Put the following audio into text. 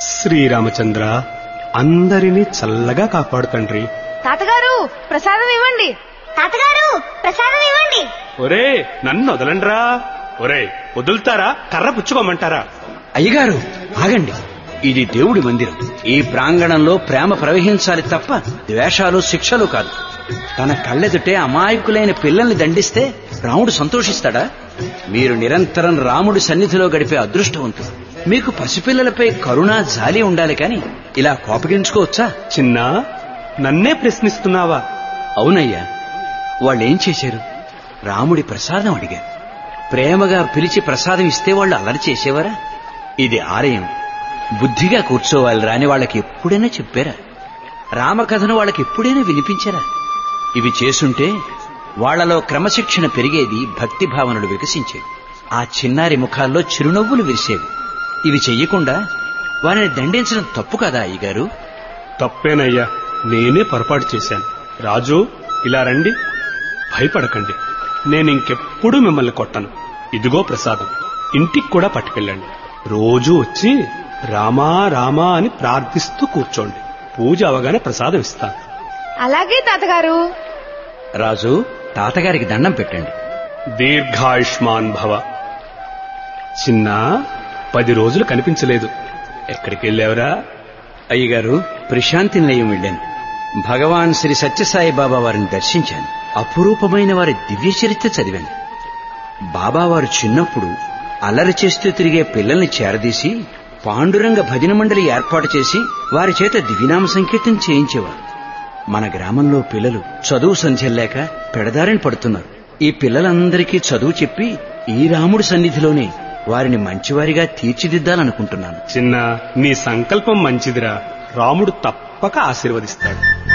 శ్రీరామచంద్ర అందరినీ చల్లగా కాపాడు తండ్రి తాతగారు ప్రసాదం ఇవ్వండి తాతగారు ప్రసాదం ఇవ్వండి ఒరే నన్ను వదలండ్రా ఒరే వదులుతారా కర్ర పుచ్చుకోమంటారా అయ్యగారు ఆగండి ఇది దేవుడి మందిరం ఈ ప్రాంగణంలో ప్రేమ ప్రవహించాలి తప్ప ద్వేషాలు శిక్షలు కాదు తన కళ్ళెదుటే అమాయకులైన పిల్లల్ని దండిస్తే రాముడు సంతోషిస్తాడా మీరు నిరంతరం రాముడి సన్నిధిలో గడిపే అదృష్టవంతులు మీకు పసిపిల్లలపై కరుణ జాలి ఉండాలి కాని ఇలా కోపగించుకోవచ్చా చిన్న నన్నే ప్రశ్నిస్తున్నావా అవునయ్యా వాళ్ళేం చేశారు రాముడి ప్రసాదం అడిగారు ప్రేమగా పిలిచి ప్రసాదం ఇస్తే వాళ్ళు అలరి చేసేవారా ఇది ఆలయం బుద్ధిగా కూర్చోవాలి రాని వాళ్ళకి ఎప్పుడైనా చెప్పారా రామకథను వాళ్ళకి ఎప్పుడైనా వినిపించారా ఇవి చేసుంటే వాళ్ళలో క్రమశిక్షణ పెరిగేది భక్తి భావనలు వికసించేవి ఆ చిన్నారి ముఖాల్లో చిరునవ్వులు విరిసేవి ఇవి చెయ్యకుండా వారిని దండించడం తప్పు కదా అయ్యగారు తప్పేనయ్యా నేనే పొరపాటు చేశాను రాజు ఇలా రండి భయపడకండి నేను ఇంకెప్పుడు మిమ్మల్ని కొట్టను ఇదిగో ప్రసాదం ఇంటికి కూడా పట్టుకెళ్ళండి రోజు వచ్చి రామా రామా అని ప్రార్థిస్తూ కూర్చోండి పూజ అవగానే ప్రసాదం ఇస్తాను అలాగే తాతగారు రాజు తాతగారికి దండం పెట్టండి దీర్ఘాయుష్మాన్ భవ చిన్న పది రోజులు కనిపించలేదు ఎక్కడికి వెళ్ళావురా అయ్యగారు ప్రశాంతి నిలయం వెళ్ళాను భగవాన్ శ్రీ సత్యసాయి బాబా వారిని దర్శించాను అపురూపమైన వారి దివ్య చరిత్ర చదివాను బాబా వారు చిన్నప్పుడు అల్లరి చేస్తూ తిరిగే పిల్లల్ని చేరదీసి పాండురంగ భజన మండలి ఏర్పాటు చేసి వారి చేత దివినామ సంకీర్తన చేయించేవారు మన గ్రామంలో పిల్లలు చదువు సంధ్యలేక పెడదారిని పడుతున్నారు ఈ పిల్లలందరికీ చదువు చెప్పి ఈ రాముడి సన్నిధిలోనే వారిని మంచివారిగా తీర్చిదిద్దాలనుకుంటున్నాను చిన్న నీ సంకల్పం మంచిదిరా రాముడు తప్పక ఆశీర్వదిస్తాడు